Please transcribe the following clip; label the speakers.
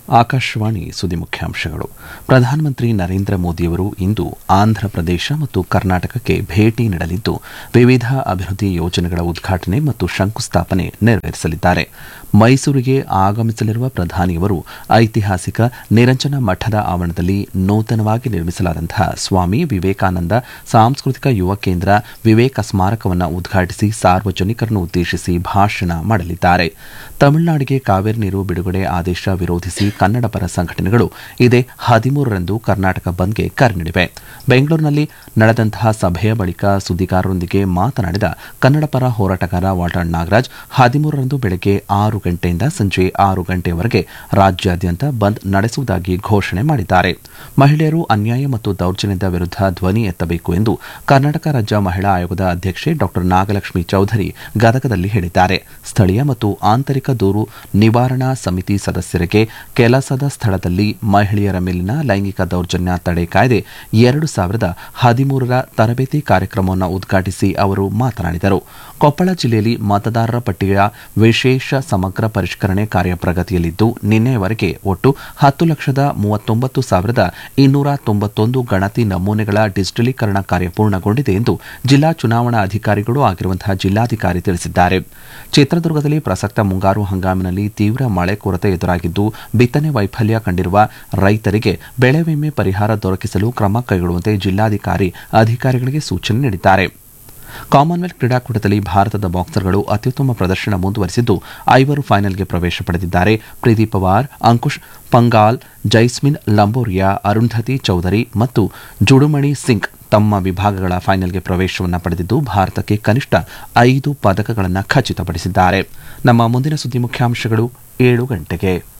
Speaker 1: ಆಕಾಶವಾಣಿ ಸುದ್ದಿ ಮುಖ್ಯಾಂಶಗಳು ಪ್ರಧಾನಮಂತ್ರಿ ನರೇಂದ್ರ ಮೋದಿಯವರು ಇಂದು ಆಂಧ್ರಪ್ರದೇಶ ಮತ್ತು ಕರ್ನಾಟಕಕ್ಕೆ ಭೇಟಿ ನೀಡಲಿದ್ದು ವಿವಿಧ ಅಭಿವೃದ್ಧಿ ಯೋಜನೆಗಳ ಉದ್ಘಾಟನೆ ಮತ್ತು ಶಂಕುಸ್ಥಾಪನೆ ನೆರವೇರಿಸಲಿದ್ದಾರೆ ಮೈಸೂರಿಗೆ ಆಗಮಿಸಲಿರುವ ಪ್ರಧಾನಿಯವರು ಐತಿಹಾಸಿಕ ನಿರಂಜನ ಮಠದ ಆವರಣದಲ್ಲಿ ನೂತನವಾಗಿ ನಿರ್ಮಿಸಲಾದಂತಹ ಸ್ವಾಮಿ ವಿವೇಕಾನಂದ ಸಾಂಸ್ಕೃತಿಕ ಯುವ ಕೇಂದ್ರ ವಿವೇಕ ಸ್ಮಾರಕವನ್ನು ಉದ್ಘಾಟಿಸಿ ಸಾರ್ವಜನಿಕರನ್ನು ಉದ್ದೇಶಿಸಿ ಭಾಷಣ ಮಾಡಲಿದ್ದಾರೆ ತಮಿಳುನಾಡಿಗೆ ಕಾವೇರಿ ನೀರು ಬಿಡುಗಡೆ ಆದೇಶ ವಿರೋಧಿಸಿ ಕನ್ನಡ ಪರ ಸಂಘಟನೆಗಳು ಇದೇ ಹದಿಮೂರರಂದು ಕರ್ನಾಟಕ ಬಂದ್ಗೆ ಕರೆ ನೀಡಿವೆ ಬೆಂಗಳೂರಿನಲ್ಲಿ ನಡೆದಂತಹ ಸಭೆಯ ಬಳಿಕ ಸುದ್ದಿಗಾರರೊಂದಿಗೆ ಮಾತನಾಡಿದ ಕನ್ನಡ ಪರ ಹೋರಾಟಗಾರ ವಾಟಾಳ್ ನಾಗರಾಜ್ ಹದಿಮೂರರಂದು ಬೆಳಗ್ಗೆ ಆರು ಗಂಟೆಯಿಂದ ಸಂಜೆ ಆರು ಗಂಟೆಯವರೆಗೆ ರಾಜ್ಯಾದ್ಯಂತ ಬಂದ್ ನಡೆಸುವುದಾಗಿ ಘೋಷಣೆ ಮಾಡಿದ್ದಾರೆ ಮಹಿಳೆಯರು ಅನ್ಯಾಯ ಮತ್ತು ದೌರ್ಜನ್ಯದ ವಿರುದ್ಧ ಧ್ವನಿ ಎತ್ತಬೇಕು ಎಂದು ಕರ್ನಾಟಕ ರಾಜ್ಯ ಮಹಿಳಾ ಆಯೋಗದ ಅಧ್ಯಕ್ಷೆ ಡಾ ನಾಗಲಕ್ಷ್ಮಿ ಚೌಧರಿ ಗದಗದಲ್ಲಿ ಹೇಳಿದ್ದಾರೆ ಸ್ಥಳೀಯ ಮತ್ತು ಆಂತರಿಕ ದೂರು ನಿವಾರಣಾ ಸಮಿತಿ ಸದಸ್ಯರಿಗೆ ಕೆಲಸದ ಸ್ಥಳದಲ್ಲಿ ಮಹಿಳೆಯರ ಮೇಲಿನ ಲೈಂಗಿಕ ದೌರ್ಜನ್ಯ ತಡೆ ಕಾಯ್ದೆ ಎರಡು ಸಾವಿರದ ಹದಿಮೂರರ ತರಬೇತಿ ಕಾರ್ಯಕ್ರಮವನ್ನು ಉದ್ಘಾಟಿಸಿ ಅವರು ಮಾತನಾಡಿದರು ಕೊಪ್ಪಳ ಜಿಲ್ಲೆಯಲ್ಲಿ ಮತದಾರರ ಪಟ್ಟಿಯ ವಿಶೇಷ ಸಮಗ್ರ ಪರಿಷ್ಕರಣೆ ಕಾರ್ಯ ಪ್ರಗತಿಯಲ್ಲಿದ್ದು ನಿನ್ನೆಯವರೆಗೆ ಒಟ್ಟು ಹತ್ತು ಲಕ್ಷದ ಮೂವತ್ತೊಂಬತ್ತು ಸಾವಿರದ ಇನ್ನೂರ ತೊಂಬತ್ತೊಂದು ಗಣತಿ ನಮೂನೆಗಳ ಡಿಜಿಟಲೀಕರಣ ಕಾರ್ಯ ಪೂರ್ಣಗೊಂಡಿದೆ ಎಂದು ಜಿಲ್ಲಾ ಚುನಾವಣಾ ಅಧಿಕಾರಿಗಳು ಆಗಿರುವಂತಹ ಜಿಲ್ಲಾಧಿಕಾರಿ ತಿಳಿಸಿದ್ದಾರೆ ಚಿತ್ರದುರ್ಗದಲ್ಲಿ ಪ್ರಸಕ್ತ ಮುಂಗಾರು ಹಂಗಾಮಿನಲ್ಲಿ ತೀವ್ರ ಮಳೆ ಕೊರತೆ ಎದುರಾಗಿದ್ದು ಬಿತ್ತನೆ ವೈಫಲ್ಯ ಕಂಡಿರುವ ರೈತರಿಗೆ ಬೆಳೆ ವಿಮೆ ಪರಿಹಾರ ದೊರಕಿಸಲು ಕ್ರಮ ಕೈಗೊಳ್ಳುವಂತೆ ಜಿಲ್ಲಾಧಿಕಾರಿ ಅಧಿಕಾರಿಗಳಿಗೆ ಸೂಚನೆ ನೀಡಿದ್ದಾರೆ ಕಾಮನ್ವೆಲ್ತ್ ಕ್ರೀಡಾಕೂಟದಲ್ಲಿ ಭಾರತದ ಬಾಕ್ಸರ್ಗಳು ಅತ್ಯುತ್ತಮ ಪ್ರದರ್ಶನ ಮುಂದುವರೆಸಿದ್ದು ಐವರು ಫೈನಲ್ಗೆ ಪ್ರವೇಶ ಪಡೆದಿದ್ದಾರೆ ಪ್ರೀತಿ ಪವಾರ್ ಅಂಕುಶ್ ಪಂಗಾಲ್ ಜೈಸ್ಮಿನ್ ಲಂಬೋರಿಯಾ ಅರುಂಧತಿ ಚೌಧರಿ ಮತ್ತು ಜುಡುಮಣಿ ಸಿಂಗ್ ತಮ್ಮ ವಿಭಾಗಗಳ ಫೈನಲ್ಗೆ ಪ್ರವೇಶವನ್ನು ಪಡೆದಿದ್ದು ಭಾರತಕ್ಕೆ ಕನಿಷ್ಠ ಐದು ಪದಕಗಳನ್ನು ಖಚಿತಪಡಿಸಿದ್ದಾರೆ ನಮ್ಮ ಮುಂದಿನ ಸುದ್ದಿ ಮುಖ್ಯಾಂಶಗಳು ಏಳು ಗಂಟೆಗೆ